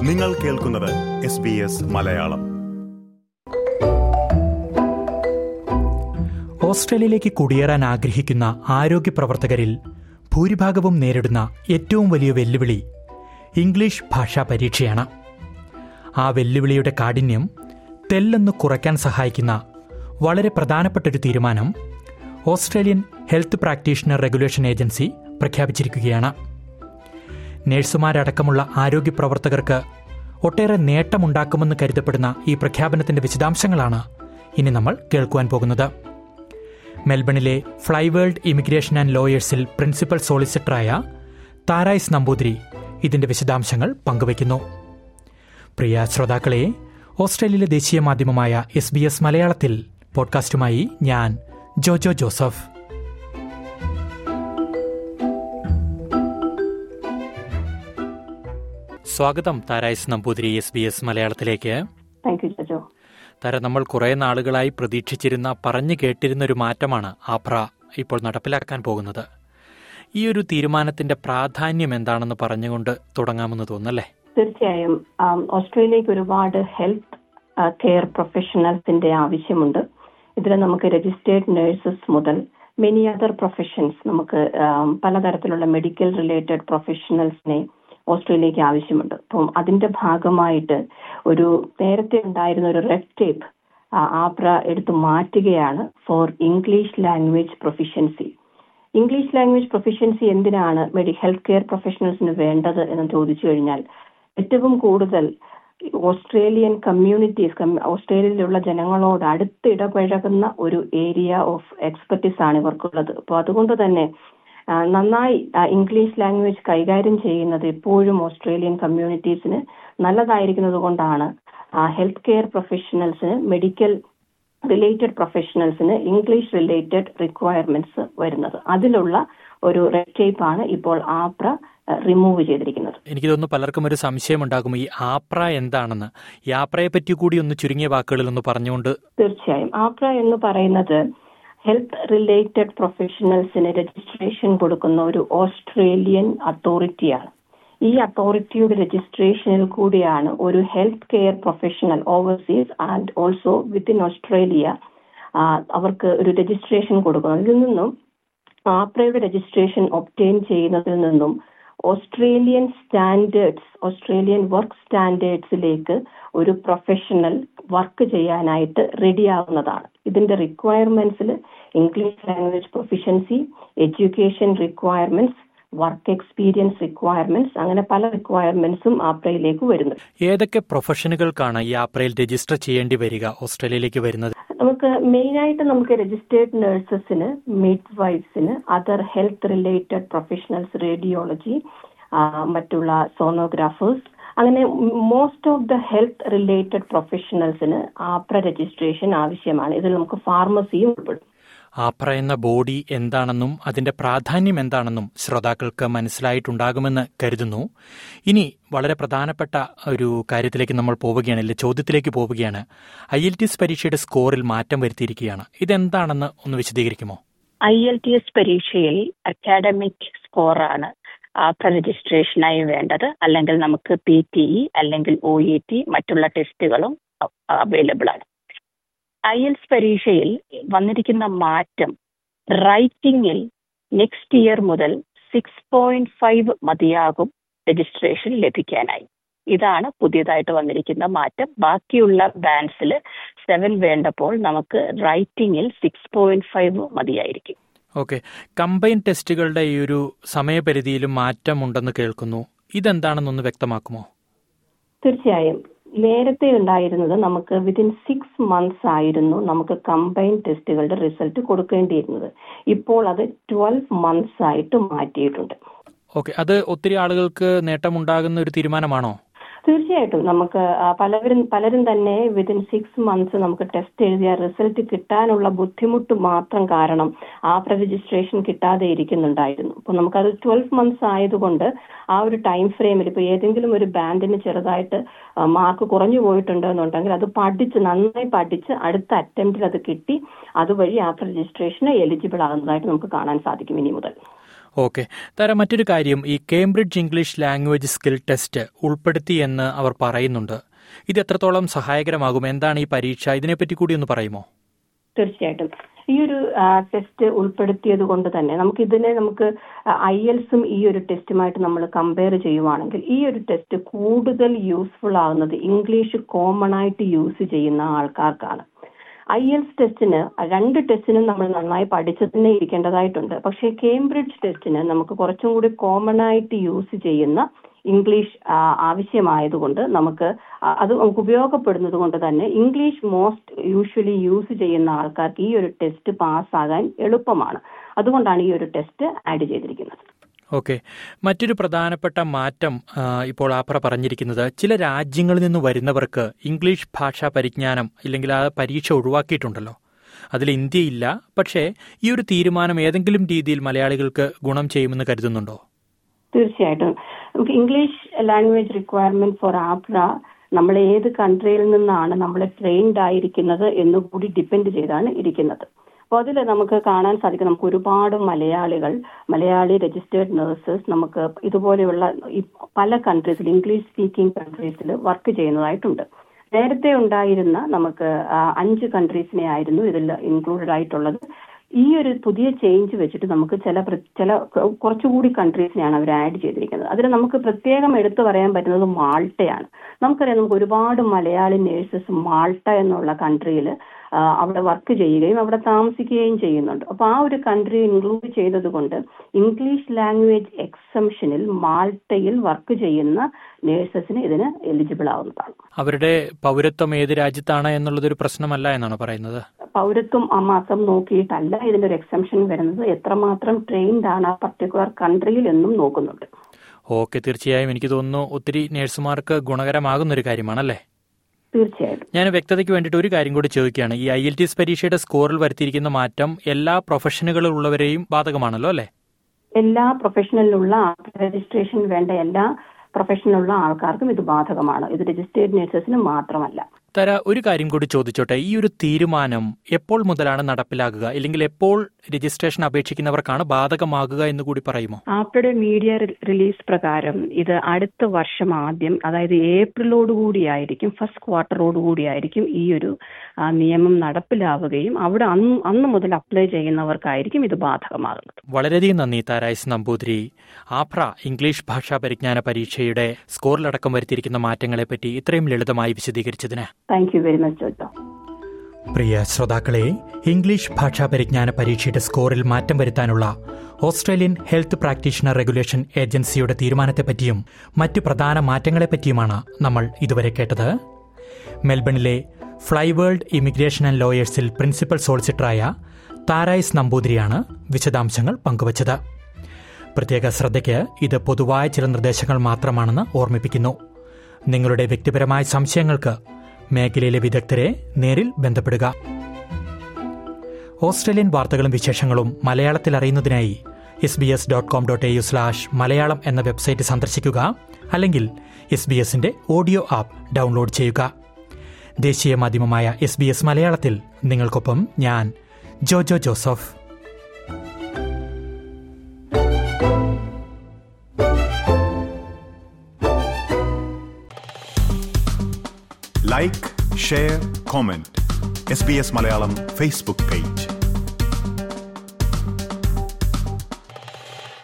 നിങ്ങൾ കേൾക്കുന്നത് S B S Malayalam ഓസ്ട്രേലിയയിലേക്ക് കുടിയേറാൻ ആഗ്രഹിക്കുന്ന ആരോഗ്യ പ്രവർത്തകരിൽ ഭൂരിഭാഗവും നേരിടുന്ന ഏറ്റവും വലിയ വെല്ലുവിളി ഇംഗ്ലീഷ് ഭാഷാ പരീക്ഷയാണ് ആ വെല്ലുവിളിയുടെ കാഠിന്യം തെല്ലെന്ന് കുറയ്ക്കാൻ സഹായിക്കുന്ന വളരെ പ്രധാനപ്പെട്ടൊരു തീരുമാനം Australian health practitioner regulation agency പ്രഖ്യാപിച്ചിരിക്കുകയാണ് നഴ്സുമാരടക്കമുള്ള ആരോഗ്യ പ്രവർത്തകർക്ക് ഒട്ടേറെ നേട്ടമുണ്ടാക്കുമെന്ന് കരുതപ്പെടുന്ന ഈ പ്രഖ്യാപനത്തിന്റെ വിശദാംശങ്ങളാണ് ഇനി നമ്മൾ കേൾക്കുവാൻ പോകുന്നത് മെൽബണിലെ ഫ്ലൈവേൾഡ് ഇമിഗ്രേഷൻ ആൻഡ് ലോയേഴ്സിൽ പ്രിൻസിപ്പൽ സോളിസിറ്ററായ താരായ്സ് നമ്പൂതിരി ഇതിന്റെ വിശദാംശങ്ങൾ പങ്കുവയ്ക്കുന്നു പ്രിയ ശ്രോതാക്കളെ ഓസ്ട്രേലിയയിലെ ദേശീയ മാധ്യമമായ എസ് ബി എസ് മലയാളത്തിൽ പോഡ്കാസ്റ്റുമായി ഞാൻ ജോജോ ജോസഫ് സ്വാഗതം Tharais Namboothiri S B S മലയാളത്തിലേക്ക് താങ്ക് യു ജോജോ താര നമ്മൾ കുറെ നാളുകളായി പ്രതീക്ഷിച്ചിരുന്ന പറഞ്ഞു കേട്ടിരുന്ന ഒരു മാറ്റമാണ് ആപ്ര ഇപ്പോൾ നടപ്പിലാക്കാൻ പോകുന്നത് ഈ ഒരു തീരുമാനത്തിന്റെ പ്രാധാന്യം എന്താണെന്ന് പറഞ്ഞുകൊണ്ട് തുടങ്ങാമെന്ന് തോന്നുന്നല്ലേ തീർച്ചയായും ആം, ഓസ്ട്രേലിയക്ക് ഒരുപാട് ഹെൽത്ത് ആ, കെയർ പ്രൊഫഷണൽസിന്റെ ആവശ്യമുണ്ട് ഇതിൽ നമുക്ക് രജിസ്റ്റേർഡ് നഴ്സസ് മുതൽ മെനി അതർ പ്രൊഫഷൻസ് നമുക്ക് ആം, പലതരത്തിലുള്ള മെഡിക്കൽ റിലേറ്റഡ് പ്രൊഫഷണൽസിനെ ഓസ്ട്രേലിയക്ക് ആവശ്യമുണ്ട് അപ്പം അതിന്റെ ഭാഗമായിട്ട് ഒരു നേരത്തെ ഉണ്ടായിരുന്ന ഒരു റെഡ് ടേപ്പ് ആപ്ര എടുത്തു മാറ്റുകയാണ് for English language proficiency English language proficiency എന്തിനാണ് മെഡി ഹെൽത്ത് കെയർ പ്രൊഫഷണൽസിന് വേണ്ടത് എന്ന് ചോദിച്ചു കഴിഞ്ഞാൽ ഏറ്റവും കൂടുതൽ ഓസ്ട്രേലിയൻ കമ്മ്യൂണിറ്റീസ് ഓസ്ട്രേലിയയിലുള്ള ജനങ്ങളോട് അടുത്ത് ഇടപഴകുന്ന ഒരു ഏരിയ ഓഫ് എക്സ്പെർട്ടീസ് ആണ് ഇവർക്കുള്ളത് അപ്പോൾ അതുകൊണ്ട് തന്നെ ആ, നന്നായി ആ, ഇംഗ്ലീഷ് ലാംഗ്വേജ് കൈകാര്യം ചെയ്യുന്നത് എപ്പോഴും ഓസ്ട്രേലിയൻ കമ്മ്യൂണിറ്റീസിന് നല്ലതായിരിക്കുന്നത് കൊണ്ടാണ് ഹെൽത്ത് കെയർ പ്രൊഫഷണൽസിന് മെഡിക്കൽ റിലേറ്റഡ് പ്രൊഫഷണൽസിന് ഇംഗ്ലീഷ് റിലേറ്റഡ് റിക്വയർമെന്റ്സ് വരുന്നത് അതിലുള്ള ഒരു റെഡ് ടേപ്പ് ആണ് ഇപ്പോൾ ആപ്ര റിമൂവ് ചെയ്തിരിക്കുന്നത് എനിക്ക് തോന്നുന്നു പലർക്കും ഒരു സംശയമുണ്ടാകും ഈ ആപ്ര എന്താണെന്ന് ഈ ആപ്രയെ പറ്റി കൂടി ഒന്ന് ചുരുങ്ങിയ വാക്കുകളിൽ ഒന്ന് പറഞ്ഞുകൊണ്ട് തീർച്ചയായും ആപ്ര എന്ന് പറയുന്നത് ഹെൽത്ത് റിലേറ്റഡ് പ്രൊഫഷണൽസിന് രജിസ്ട്രേഷൻ കൊടുക്കുന്ന ഒരു ഓസ്ട്രേലിയൻ അതോറിറ്റിയാണ് ഈ അതോറിറ്റിയുടെ രജിസ്ട്രേഷനിൽ കൂടിയാണ് ഒരു health care professional overseas and also within Australia ah, അവർക്ക് ഒരു രജിസ്ട്രേഷൻ കൊടുക്കുന്നത് ഇതിൽ നിന്നും ആപ്രയുടെ രജിസ്ട്രേഷൻ ഒപ്റ്റെയിൻ ചെയ്യുന്നതിൽ നിന്നും ഓസ്ട്രേലിയൻ സ്റ്റാൻഡേർഡ്സ് ഓസ്ട്രേലിയൻ വർക്ക് സ്റ്റാൻഡേർഡ്സിലേക്ക് ഒരു പ്രൊഫഷണൽ വർക്ക് ചെയ്യാനായിട്ട് റെഡിയാവുന്നതാണ് ഇതിന്റെ റിക്വയർമെന്റ്സിൽ English language proficiency education requirements work experience requirements അങ്ങനെ പല റിക്വയർമെന്റ്സും ആപ്രയിലേക്ക് വരുന്നു ഏതൊക്കെ പ്രൊഫഷനുകൾക്കാണ് ഈ ആപ്രയിൽ രജിസ്റ്റർ ചെയ്യേണ്ടി വരിക ഓസ്ട്രേലിയയിലേക്ക് വരുന്നത് നമുക്ക് മെയിൻ ആയിട്ട് നമുക്ക് രജിസ്റ്റേർഡ് നഴ്സസിന് മിഡ് വൈഫ്സിന് other health related professionals radiology മറ്റുള്ള സോണോഗ്രാഫേഴ്സ് അങ്ങനെ most of the health related പ്രൊഫഷണൽസിന് ആപ്ര രജിസ്ട്രേഷൻ ആവശ്യമാണ് ഇതിൽ നമുക്ക് ഫാർമസിയും ഉൾപ്പെടും ആപ്ര എന്ന ബോഡി എന്താണെന്നും അതിന്റെ പ്രാധാന്യം എന്താണെന്നും ശ്രോതാക്കൾക്ക് മനസ്സിലായിട്ടുണ്ടാകുമെന്ന് കരുതുന്നു ഇനി വളരെ പ്രധാനപ്പെട്ട ഒരു കാര്യത്തിലേക്ക് നമ്മൾ പോവുകയാണ് ചോദ്യത്തിലേക്ക് പോവുകയാണ് ഐ എൽ ടി എസ് പരീക്ഷയുടെ സ്കോറിൽ മാറ്റം വരുത്തിയിരിക്കുകയാണ് ഇതെന്താണെന്ന് ഒന്ന് വിശദീകരിക്കുമോ ഐ എൽ ടി എസ് പരീക്ഷയിൽ അക്കാഡമിക് സ്കോറാണ് ആപ്ര രജിസ്ട്രേഷനായി വേണ്ടത് അല്ലെങ്കിൽ നമുക്ക് പി ടി ഇ അല്ലെങ്കിൽ ഒ ഇ ടി മറ്റുള്ള ടെസ്റ്റുകളും അവൈലബിൾ ആണ് ഐ എൽസ് പരീക്ഷയിൽ വന്നിരിക്കുന്ന മാറ്റം റൈറ്റിംഗിൽ നെക്സ്റ്റ് ഇയർ മുതൽ സിക്സ് പോയിന്റ് ഫൈവ് മതിയാകും രജിസ്ട്രേഷൻ ലഭിക്കാനായി ഇതാണ് പുതിയതായിട്ട് വന്നിരിക്കുന്ന മാറ്റം ബാക്കിയുള്ള ബാൻഡ്സിൽ സെവൻ വേണ്ടപ്പോൾ നമുക്ക് റൈറ്റിംഗിൽ സിക്സ് പോയിന്റ് ഫൈവ് മതിയായിരിക്കും ഓക്കെ കമ്പൈൻ ടെസ്റ്റുകളുടെ ഈ ഒരു സമയപരിധിയിലും മാറ്റമുണ്ടെന്ന് കേൾക്കുന്നു ഇതെന്താണെന്നൊന്ന് വ്യക്തമാക്കുമോ തീർച്ചയായും നേരത്തെ ഉണ്ടായിരുന്നത് നമുക്ക് വിതിൻ സിക്സ് മന്ത്സ് ആയിരുന്നു നമുക്ക് കമ്പൈൻ ടെസ്റ്റുകളുടെ റിസൾട്ട് കൊടുക്കേണ്ടിയിരുന്നത് ഇപ്പോൾ അത് ട്വൽവ് മന്ത്സ് ആയിട്ട് മാറ്റിയിട്ടുണ്ട് ഓക്കെ അത് ഒത്തിരി ആളുകൾക്ക് നേട്ടമുണ്ടാകുന്ന ഒരു തീരുമാനമാണോ തീർച്ചയായിട്ടും നമുക്ക് ആ, പലവരും പലരും തന്നെ വിതിൻ സിക്സ് മന്ത്സ് നമുക്ക് ടെസ്റ്റ് എഴുതിയ റിസൾട്ട് കിട്ടാനുള്ള ബുദ്ധിമുട്ട് മാത്രം കാരണം ആപ്ര രജിസ്ട്രേഷൻ കിട്ടാതെ ഇരിക്കുന്നുണ്ടായിരുന്നു അപ്പൊ നമുക്കത് ട്വൽവ് മന്ത്സ് ആയതുകൊണ്ട് ആ ഒരു ടൈം ഫ്രെയിമിൽ ഇപ്പൊ ഏതെങ്കിലും ഒരു ബാൻഡിന് ചെറുതായിട്ട് മാർക്ക് കുറഞ്ഞു പോയിട്ടുണ്ട് എന്നുണ്ടെങ്കിൽ അത് പഠിച്ച് നന്നായി പഠിച്ച് അടുത്ത അറ്റംപ്റ്റിൽ അത് കിട്ടി അതുവഴി ആപ്ര രജിസ്ട്രേഷന് എലിജിബിൾ ആകുന്നതായിട്ട് നമുക്ക് കാണാൻ സാധിക്കും ഇനി മുതൽ ഓക്കെ താര മറ്റൊരു കാര്യം ഈ Cambridge English language skill test ഉൾപ്പെടുത്തി എന്ന് അവർ പറയുന്നുണ്ട് ഇത് എത്രത്തോളം സഹായകരമാകും എന്താണ് ഈ പരീക്ഷ ഇതിനെപ്പറ്റി കൂടി ഒന്ന് പറയുമോ തീർച്ചയായിട്ടും ഈ ഒരു ടെസ്റ്റ് ഉൾപ്പെടുത്തിയത് കൊണ്ട് തന്നെ നമുക്ക് ഇതിനെ നമുക്ക് ഐ എൽസും ഈ ഒരു ടെസ്റ്റുമായിട്ട് നമ്മൾ കമ്പയർ ചെയ്യുവാണെങ്കിൽ ഈ ഒരു ടെസ്റ്റ് കൂടുതൽ യൂസ്ഫുൾ ആകുന്നത് ഇംഗ്ലീഷ് കോമൺ ആയിട്ട് യൂസ് ചെയ്യുന്ന ആൾക്കാർക്കാണ് ഐ എൽസ് ടെസ്റ്റിന് രണ്ട് ടെസ്റ്റിനും നമ്മൾ നന്നായി പഠിച്ചു തന്നെ ഇരിക്കേണ്ടതായിട്ടുണ്ട് പക്ഷേ കേംബ്രിഡ്ജ് ടെസ്റ്റിന് നമുക്ക് കുറച്ചും കൂടി കോമൺ ആയിട്ട് യൂസ് ചെയ്യുന്ന ഇംഗ്ലീഷ് ആവശ്യമായതുകൊണ്ട് നമുക്ക് അത് നമുക്ക് ഉപയോഗപ്പെടുന്നത് കൊണ്ട് തന്നെ ഇംഗ്ലീഷ് മോസ്റ്റ് യൂഷ്വലി യൂസ് ചെയ്യുന്ന ആൾക്കാർക്ക് ഈ ഒരു ടെസ്റ്റ് പാസ്സാകാൻ എളുപ്പമാണ് അതുകൊണ്ടാണ് ഈ ഒരു ടെസ്റ്റ് ആഡ് ചെയ്തിരിക്കുന്നത് ഓക്കെ മറ്റൊരു പ്രധാനപ്പെട്ട മാറ്റം ഇപ്പോൾ ആപ്ര പറഞ്ഞിരിക്കുന്നത് ചില രാജ്യങ്ങളിൽ നിന്ന് വരുന്നവർക്ക് ഇംഗ്ലീഷ് ഭാഷാ പരിജ്ഞാനം ഇല്ലെങ്കിൽ ആ പരീക്ഷ ഒഴിവാക്കിയിട്ടുണ്ടല്ലോ അതിൽ ഇന്ത്യയില്ല പക്ഷേ ഈ ഒരു തീരുമാനം ഏതെങ്കിലും രീതിയിൽ മലയാളികൾക്ക് ഗുണം ചെയ്യുമെന്ന് കരുതുന്നുണ്ടോ തീർച്ചയായിട്ടും നമുക്ക് English language requirement for AHPRA നമ്മൾ ഏത് കൺട്രിയിൽ നിന്നാണ് നമ്മൾ ട്രെയിൻഡ് ആയിരിക്കുന്നത് എന്നുകൂടി ഡിപ്പെൻഡ് ചെയ്താണ് ഇരിക്കുന്നത് അപ്പോൾ അതിൽ നമുക്ക് കാണാൻ സാധിക്കും നമുക്ക് ഒരുപാട് മലയാളികൾ മലയാളി രജിസ്റ്റേർഡ് നഴ്സസ് നമുക്ക് ഇതുപോലെയുള്ള പല കൺട്രീസിൽ ഇംഗ്ലീഷ് സ്പീക്കിംഗ് കൺട്രീസിൽ വർക്ക് ചെയ്യുന്നതായിട്ടുണ്ട് നേരത്തെ ഉണ്ടായിരുന്ന നമുക്ക് അഞ്ച് കൺട്രീസിനെ ആയിരുന്നു ഇതിൽ ഇൻക്ലൂഡഡ് ആയിട്ടുള്ളത് ഈ ഒരു പുതിയ ചേഞ്ച് വെച്ചിട്ട് നമുക്ക് ചില ചില കുറച്ചുകൂടി കൺട്രീസിനെയാണ് അവർ ആഡ് ചെയ്തിരിക്കുന്നത് അതിൽ നമുക്ക് പ്രത്യേകം എടുത്തു പറയാൻ പറ്റുന്നത് മാൾട്ടയാണ് നമുക്കറിയാം നമുക്ക് ഒരുപാട് മലയാളി നേഴ്സസ് മാൾട്ട എന്നുള്ള കൺട്രിയിൽ അവിടെ വർക്ക് ചെയ്യുകയും അവിടെ താമസിക്കുകയും ചെയ്യുന്നുണ്ട് അപ്പോൾ ആ ഒരു കൺട്രി ഇൻക്ലൂഡ് ചെയ്തത് കൊണ്ട് ഇംഗ്ലീഷ് ലാംഗ്വേജ് എക്സംഷനിൽ മാൾട്ടയിൽ വർക്ക് ചെയ്യുന്ന നേഴ്സസിന് ഇതിന് എലിജിബിൾ ആവുന്നതാണ് അവരുടെ പൗരത്വം ഏത് രാജ്യത്താണ് എന്നുള്ളതൊരു പ്രശ്നമല്ല എന്നാണ് പറയുന്നത് പൗരത്വം ആ മാസം നോക്കിയിട്ടല്ല ഇതിന്റെ ഒരു എക്സംഷൻ വരുന്നത് എത്രമാത്രം ട്രെയിൻഡ് ആണ് ആ പർട്ടിക്കുലർ കൺട്രിയിൽ എന്നും നോക്കുന്നുണ്ട് ഓക്കെ തീർച്ചയായും എനിക്ക് തോന്നുന്നു ഒത്തിരി നേഴ്സുമാർക്ക് ഗുണകരമാകുന്ന ഒരു കാര്യമാണല്ലേ തീർച്ചയായിട്ടും ഞാൻ വ്യക്തതയ്ക്ക് വേണ്ടിയിട്ട് ഒരു കാര്യം കൂടി ചോദിക്കുകയാണ് ഈ ഐ എൽ ടി എസ് പരീക്ഷയുടെ സ്കോറിൽ വരുത്തിയിരിക്കുന്ന മാറ്റം എല്ലാ പ്രൊഫഷനുകളിലുള്ളവരെയും ബാധകമാണല്ലോ അല്ലേ എല്ലാ പ്രൊഫഷണലിലുള്ള രജിസ്ട്രേഷൻ വേണ്ട എല്ലാ പ്രൊഫഷനിലുള്ള ആൾക്കാർക്കും ഇത് ബാധകമാണ് ഇത് രജിസ്റ്റേർഡ് നഴ്സസിന് മാത്രമല്ല തര ഒരു കാര്യം കൂടി ചോദിച്ചോട്ടെ ഈ ഒരു തീരുമാനം എപ്പോൾ മുതലാണ് നടപ്പിലാകുക അല്ലെങ്കിൽ എപ്പോൾ രജിസ്ട്രേഷൻ അപേക്ഷിക്കുന്നവർക്കാണ് ബാധകമാകുക എന്ന് കൂടി പറയുമോ ആഫ്റ്റർ മീഡിയ റിലീസ് പ്രകാരം ഇത് അടുത്ത വർഷം ആദ്യം അതായത് ഏപ്രിലോട് കൂടിയായിരിക്കും ഫസ്റ്റ് ക്വാർട്ടറോട് കൂടിയായിരിക്കും ഈ ഒരു നിയമം നടപ്പിലാവുകയും അവിടെ അന്ന് അന്ന് മുതൽ അപ്ലൈ ചെയ്യുന്നവർക്കായിരിക്കും ഇത് ബാധകമാകുന്നത് വളരെയധികം നന്ദി താരായസ് നമ്പൂതിരി ആഫ്ര ഇംഗ്ലീഷ് ഭാഷാ പരിജ്ഞാന പരീക്ഷയുടെ സ്കോറിലടക്കം വരുത്തിയിരിക്കുന്ന മാറ്റങ്ങളെപ്പറ്റി ഇത്രയും ലളിതമായി വിശദീകരിച്ചതിന് thank you very much Jojo പ്രിയ ശ്രോതാക്കളെ ഇംഗ്ലീഷ് ഭാഷാ പരിജ്ഞാന പരീക്ഷയുടെ സ്കോറിൽ മാറ്റം വരുത്താനുള്ള ഓസ്ട്രേലിയൻ ഹെൽത്ത് പ്രാക്ടീഷണർ റെഗുലേഷൻ ഏജൻസിയുടെ തീരുമാനത്തെപ്പറ്റിയും മറ്റു പ്രധാന മാറ്റങ്ങളെപ്പറ്റിയുമാണ് നമ്മൾ ഇതുവരെ കേട്ടത് മെൽബണിലെ ഫ്ലൈവേൾഡ് ഇമിഗ്രേഷൻ ആൻഡ് ലോയേഴ്സിൽ പ്രിൻസിപ്പൽ സോളിസിറ്ററായ താരായ്സ് നമ്പൂതിരിയാണ് വിശദാംശങ്ങൾ പങ്കുവച്ചത് പ്രത്യേക ശ്രദ്ധയ്ക്ക് ഇത് പൊതുവായ ചില നിർദ്ദേശങ്ങൾ മാത്രമാണെന്ന് ഓർമ്മിപ്പിക്കുന്നു നിങ്ങളുടെ വ്യക്തിപരമായ സംശയങ്ങൾക്ക് മേഖലയിലെ വിദഗ്ധരെ നേരിൽ ബന്ധപ്പെടുക ഓസ്ട്രേലിയൻ വാർത്തകളും വിശേഷങ്ങളും മലയാളത്തിൽ അറിയുന്നതിനായി S B S dot com dot A U slash Malayalam എന്ന വെബ്സൈറ്റ് സന്ദർശിക്കുക അല്ലെങ്കിൽ എസ് ബി എസിന്റെ ഓഡിയോ ആപ്പ് ഡൗൺലോഡ് ചെയ്യുക ദേശീയ മാധ്യമമായ എസ് ബി എസ് മലയാളത്തിൽ നിങ്ങൾക്കൊപ്പം ഞാൻ Jojo Joseph like share comment S B S Malayalam Facebook page